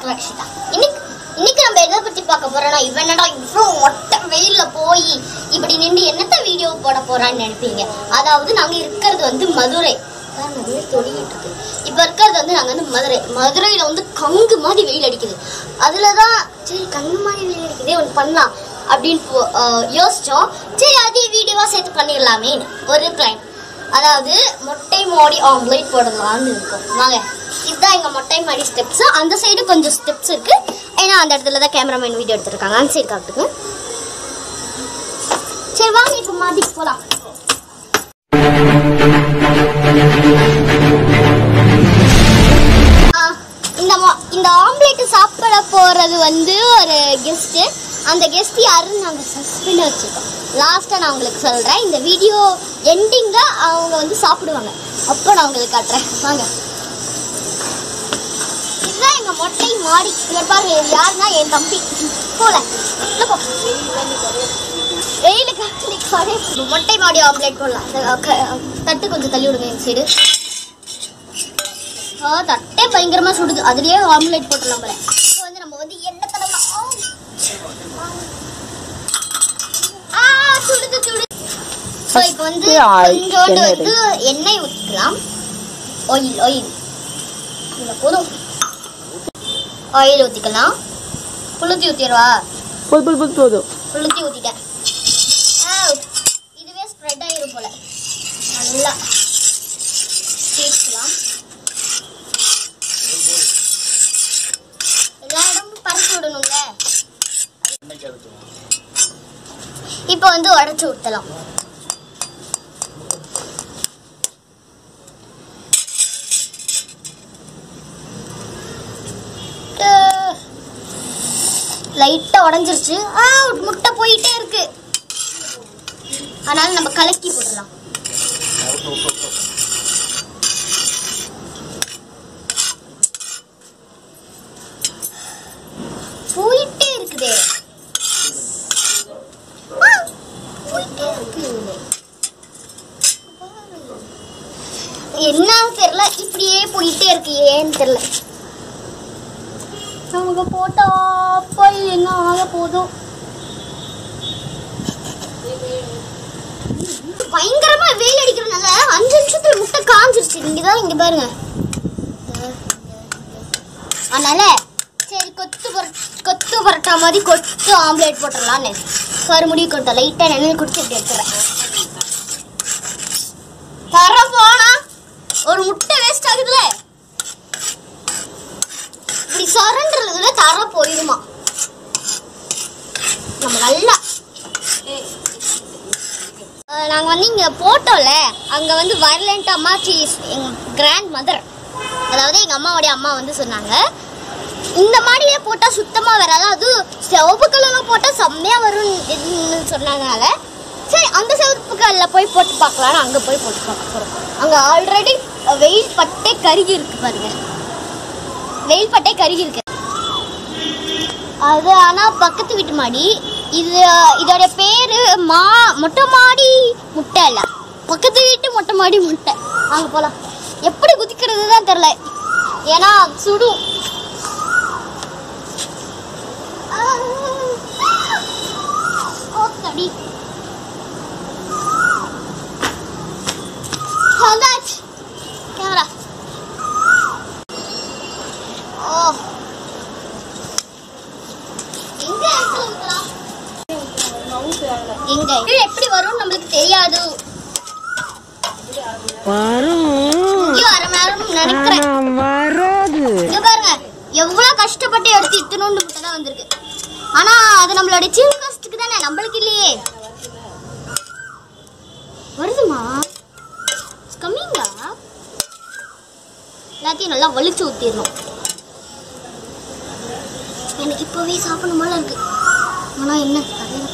ரக்ஷிதா இன்னைக்கு இன்னைக்கு நம்ம எதை பத்தி பார்க்க போறோம்னா இவன் என்னடா இவ்வளோ மொட்டை வெயில்ல போய் இப்படி நின்று என்னத்த வீடியோ போட போறான்னு நினைப்பீங்க அதாவது நாங்க இருக்கிறது வந்து மதுரை அதான் நிறைய தொழிலிட்டு இருக்கு இப்ப இருக்கிறது வந்து நாங்க வந்து மதுரை மதுரையில வந்து கங்கு மாதிரி வெயில் அடிக்குது அதுலதான் சரி கங்கு மாதிரி வெயில் அடிக்குதே ஒன்று பண்ணலாம் அப்படின்னு போ- ஆஹ் யோசிச்சோம் சரி அதே வீடியோவா சேர்த்து பண்ணிடலாமே ஒரு பிளான் அதாவது மொட்டை மாடி ஆம்லேட் போடலாம்னு இருக்கும் வாங்க இதுதான் எங்க மொட்டை மாடி ஸ்டெப்ஸ் அந்த சைடு கொஞ்சம் ஸ்டெப்ஸ் இருக்கு ஏன்னா அந்த இடத்துல தான் கேமராமேன் வீடியோ எடுத்திருக்காங்க அந்த சைடு காட்டுங்க சரி வாங்க இப்போ மாடிக்கு போலாம் ஆ, இந்த மா- இந்த ஆம்லேட் சாப்பிட போறது வந்து ஒரு கெஸ்ட் அந்த கெஸ்ட் யாருன்னு நாங்க சஸ்பெண்ட் வச்சிருக்கோம் லாஸ்டா நான் உங்களுக்கு சொல்றேன் இந்த வீடியோ எண்டிங்க அவங்க வந்து சாப்பிடுவாங்க அப்போ நான் உங்களுக்கு காட்டுறேன் வாங்க இதுதான் எங்க மொட்டை மாடி இங்க பாருங்க இது யாருன்னா என் தம்பி போல உள்ள போ. வெயிலு காய்ச்சலி காரே மொட்டை மாடி ஆம்லேட் போடலாம் அஹ் க- தட்டு கொஞ்சம் தள்ளி விடுங்க என் சைடு ஆ, தட்டே பயங்கரமா சுடுது அதுலயே ஆம்லேட் போட்டுடலாம் போல இப்போ வந்து நம்ம வந்து எண்ணெய் தடவலாம் ஆ சுடுது சுடுது ஸோ இப்போ வந்து First oil, கொஞ்சோண்டு எண்ணெய் வந்து எண்ணெய் ஊற்றிக்கலாம் ஆயில் ஆயில் இல்லை போதும் ஆயில் ஊற்றிக்கலாம் புளுத்தி ஊற்றிடுவா போதும் போதும் போதும் போதும் புளுத்தி ஊற்றிட்டேன் Out. இதுவே ஸ்ப்ரெட் ஆயிரும் போல நல்லா தேய்ச்சிக்கலாம் எல்லா இடமும் பரப்பி விடணும்ல இப்போ வந்து உடச்சு ஊற்றலாம் லைட்டா உடஞ்சிருச்சு ஆ முட்டை போயிட்டே இருக்கு அதனால நம்ம கலக்கி போடலாம் போயிட்டே இருக்குதே ஆ, போயிட்டே இருக்கு என்ன தெரியல இப்படியே போயிட்டே இருக்கு ஏன்னு தெரியல நமக்கு போட்டா போய் என்ன ஆக போதும் பயங்கரமா வெயில் அடிக்கிறதுனால அஞ்சு நிமிஷத்துல முட்டை காஞ்சிருச்சு இங்கதான் இங்க பாருங்க அதனால சரி கொத்து பர கொத்து பரோட்டா மாதிரி கொத்து ஆம்லேட் போட்டுடலான்னு கரு முடி கொட்டை லைட்டா நினைவு குடிச்சு இப்படி எடுத்துறேன் தர போனா ஒரு முட்டை வேஸ்ட் ஆகுதுல இப்படி சொரன்றதுல தர போயிருமா நம்ம நல்லா அஹ் நாங்க வந்து இங்க போட்டோம்ல அங்க வந்து வயலண்ட் அம்மாச்சி எங்க கிராண்ட் மதர் அதாவது எங்க அம்மாவுடைய அம்மா வந்து சொன்னாங்க இந்த மாடியில போட்டா சுத்தமா வராது அது சிவப்பு கலர்ல போட்டா செம்மையா வரும்னு சொன்னதுனால சரி அந்த சிவப்பு கல்ல போய் போட்டு பார்க்கலாம்னு அங்க போய் போட்டு பார்க்க போறோம் அங்க ஆல்ரெடி வெயில் பட்டே கருகி இருக்கு பாருங்க வெயில் பட்டே கருகி இருக்கு அது ஆனா பக்கத்து வீட்டு மாடி இது இதோட பேரு மா மொட்டை மாடி முட்டை இல்ல பக்கத்து வீட்டு மொட்டை மாடி முட்டை அங்க போலாம் எப்படி குதிக்கிறது தான் தெரியல ஏன்னா சுடும் ஓகடி வந்தாச்சு கேமரா ஓ எங்க இடத்துல ஊத்தலாம்? எங்க இது எப்படி வரும் நம்மளுக்கு தெரியாது வரும் இங்கேயும் அரை மணி நேரம் நினைக்கிறேன் ஆனா வராது இங்க பாருங்க எவ்வளவு கஷ்டப்பட்டு எடுத்து இத்தனோண்டு முட்டை தான் வந்திருக்கு ஆனா அது நம்மளோட சீஃப் கஸ்ட்டுக்கு தானே நம்மளுக்கு இல்லையே வருதுமா கம்மிங்களா எல்லாத்தையும் நல்லா வலிச்சு ஊத்திடணும் எனக்கு இப்பவே சாப்பிடணும் போல இருக்கு ஆனா என்ன கடையில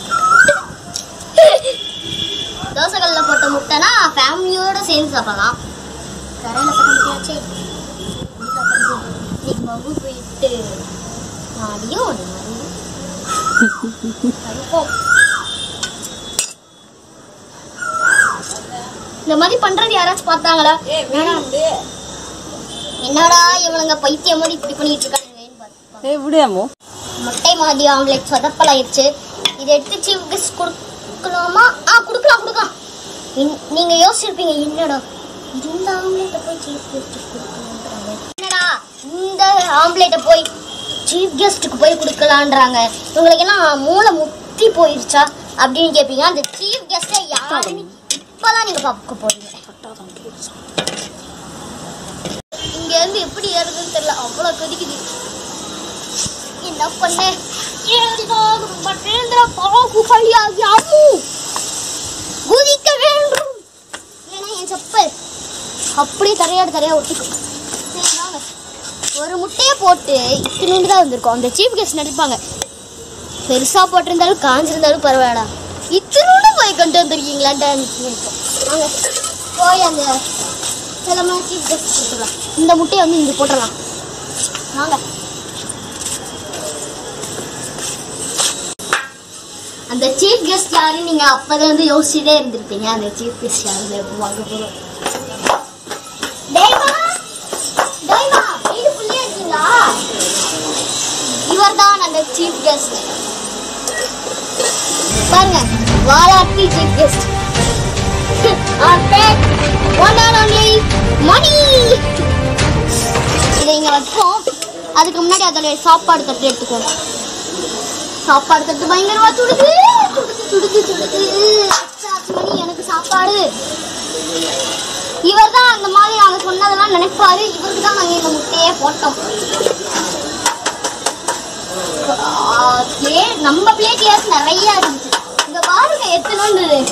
தோசைகள்ல போட்ட முட்டைனா ஃபேமிலியோட சேர்ந்து சாப்பிடலாம் கடையில போட்ட முட்டையாச்சே இன்னைக்கு மகு போயிட்டு மாடியும் ஒரு மதியம் கடுப்போம். இந்த மாதிரி பண்றது யாராச்சும் பார்த்தாங்களா என்னடா என்னடா இவனுங்க பைத்தியம் மாதிரி இப்படி பண்ணிட்டு இருக்கானுங்கன்னு பார்த்து ஏ விடியாமோ முட்டை மாதிரி ஆம்லெட் சொதப்பலாயிருச்சு இதை எடுத்து சீஃப் கெஸ்ட் கொடுக்கலாமா ஆ கொடுக்கலாம் கொடுக்கலாம் இன்- நீங்க யோசிச்சிருப்பீங்க என்னடா இந்த ஆம்லெட்டை போய் சீஃப் கெஸ்ட் கொடுக்கலான்றாங்க என்னடா இந்த ஆம்லெட்டை போய் சீஃப் கெஸ்ட்டுக்கு போய் கொடுக்கலான்றாங்க உங்களுக்கு என்ன மூளை முத்தி போயிருச்சா அப்படின்னு கேட்பீங்க அந்த சீஃப் கெஸ்ட்டை யாருன்னு இப்பதான் நீங்க பார்க்க போறீங்க இங்க இருந்து எப்படி ஏறுதுன்னு தெரியல அவ்வளவு கொதிக்குது என்ன பண்ண ஏறிதான் மற்றேந்திர பாகுபலியாகி அம்மு குதிக்க வேண்டும் ஏன்னா என் செப்பல் அப்படியே தரையாடு தரையா ஒட்டிக்கும் சரி, வாங்க. ஒரு முட்டையை போட்டு இத்தினு தான் வந்திருக்கோம் அந்த சீஃப் கெஸ்ட் நடிப்பாங்க பெருசா போட்டிருந்தாலும் காஞ்சிருந்தாலும் பரவாயில்ல இத்தினோட போய் கொண்டு வந்திருக்கீங்களான்ட்டு நினைப்போம் வாங்க போய் அந்த சிலமா சீஃப் கெஸ்ட் கொடுத்துடலாம் இந்த முட்டையை வந்து இங்கே போட்டுடலாம் வாங்க அந்த சீஃப் கெஸ்ட் யாரு நீங்க அப்பதான் வந்து யோசிச்சுட்டே இருந்திருப்பீங்க அந்த சீஃப் கெஸ்ட் யாரு எப்போ வாங்க போறோம் தெய்வா தெய்வா வீடு புள்ளியா இருக்கீங்களா இவர்தான் அந்த சீஃப் கெஸ்ட் பாருங்க வாலாட்டி chief guest our pet one and only money இதை இங்க வைப்போம் அதுக்கு முன்னாடி அதோட சாப்பாடு தட்டு எடுத்துக்கோங்க சாப்பாடு தட்டு பயங்கரமா சுடுது சுடுது சுடுது சுடுது பத்து மணி எனக்கு சாப்பாடு இவர் தான் அந்த மாதிரி நாங்க சொன்னதெல்லாம் நினைப்பாரு இவருக்கு தான் நாங்க இந்த முட்டையே போட்டோம் ஆ, plate- நம்ம பிளேட்லயாச்சும் நிறைய இருந்துச்சு இங்க பாருங்க எத்தனை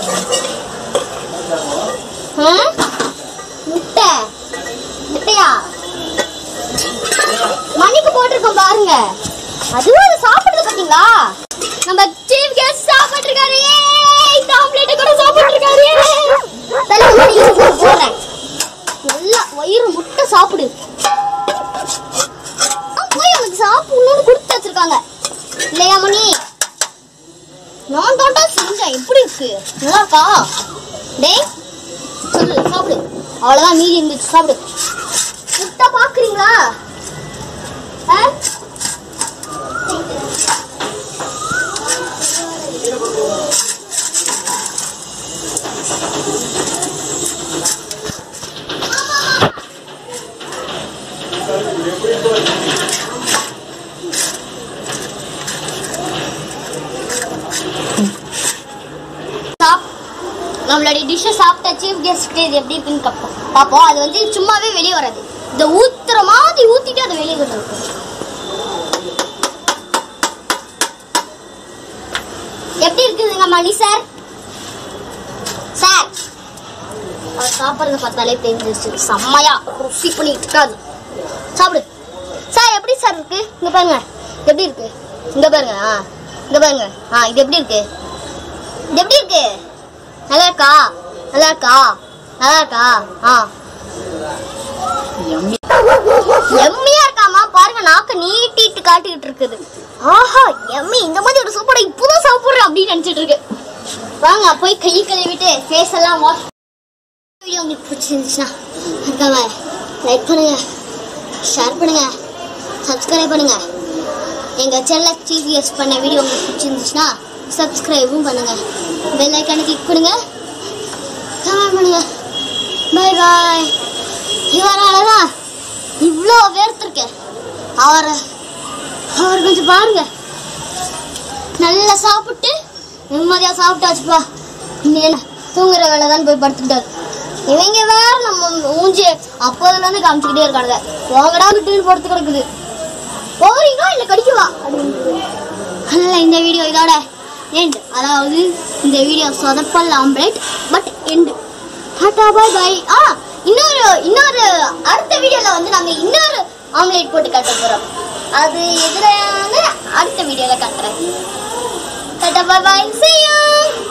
முட்டை முட்டையா மணிக்கு போட்டிருக்கோம் பாருங்க அதுவும் அது சாப்பிடுறது பாத்தீங்களா நம்ம சீஃப் கெஸ்ட் சாப்பிட்டுருக்காரு இந்த ஆம்லெட் கூட சாப்பிட்டுருக்காரு தலை மணி போறேன் நல்லா வயிறு முட்டை சாப்பிடு ஆ, போய் அவனுக்கு சாப்பிடணும்னு கொடுத்து வச்சிருக்காங்க இல்லையா மணி நான் தோட்டா செஞ்சேன் எப்படி இருக்கு நல்லா இருக்கா டேய் சொல்லு சாப்பிடு அவ்வளவுதான் மீதி இருந்துச்சு சாப்பிடு முட்டை பாக்குறீங்களா ஆ சாப் நம்மளுடைய டிஷ்ஷை சாப்பிட்ட சீஃப் கெஸ்ட்க்கு இது எப்படி இருக்குன்னு பார்ப்போம் பார்ப்போம் அது வந்து சும்மாவே வெளியே வராது இந்த ஊத்துற மாதிரி ஊத்திட்டு அது வெளியே கொண்டு வரும் எப்படி இருக்குதுங்க மணி சார் சார் அவர் சாப்பிட்றத பார்த்தாலே தெரிஞ்சிருச்சு செம்மையா ருசி பண்ணிட்டு இருக்காது சாப்பிடு சார் எப்படி சார் இருக்கு இங்க பாருங்க எப்படி இருக்கு இங்க பாருங்க ஆ இங்க பாருங்க ஆ இது எப்படி இருக்கு இது எப்படி இருக்கு நல்லா இருக்கா நல்லா இருக்கா நல்லா இருக்கா ஆ எம்மியா இருக்காமா பாருங்க நாக்க நீட்டிட்டு காட்டிட்டு இருக்குது ஆஹா எம்மி இந்த மாதிரி ஒரு சூப்பரை இப்போதான் சாப்பிடுறேன் அப்படின்னு நினைச்சிட்டு இருக்கு வாங்க போய் கை கழுவிட்டு ஃபேஸ் எல்லாம் வாஷ் வீடியோ உங்களுக்கு பிடிச்சிருந்துச்சுன்னா மறக்காம லைக் பண்ணுங்க ஷேர் பண்ணுங்க சப்ஸ்கிரைப் பண்ணுங்க எங்க சேனலை டிவிஎஸ் பண்ண வீடியோ உங்களுக்கு பிடிச்சிருந்துச்சுன்னா சப்ஸ்கிரைபும் பண்ணுங்க பெல் ஐக்கானை கிளிக் பண்ணுங்க கமெண்ட் பண்ணுங்க பை பாய் இவரால தான் இவ்வளோ வேர்த்திருக்கேன் அவர் அவர் கொஞ்சம் பாருங்க நல்லா சாப்பிட்டு நிம்மதியாக சாப்பிட்டாச்சுப்பா இன்னும் என்ன தூங்குற வேலை தான் போய் படுத்துக்கிட்டாரு இவங்க வேற நம்ம மூஞ்சி அப்போதுல இருந்து காமிச்சுக்கிட்டே இருக்கானுங்க வாங்கடா விட்டு படுத்து கிடக்குது போறீங்களா இல்லை கடிக்கவா அதனால இந்த வீடியோ இதோட எண்ட் அதாவது இந்த வீடியோ சொதப்பல் omelette but end tata bye bye ஆ இன்னொரு இன்னொரு அடுத்த வீடியோல வந்து நாங்க இன்னொரு ஆம்லேட் போட்டு காட்ட போறோம் அது எதுல அடுத்த வீடியோல காட்டுறேன் Tata bye bye see you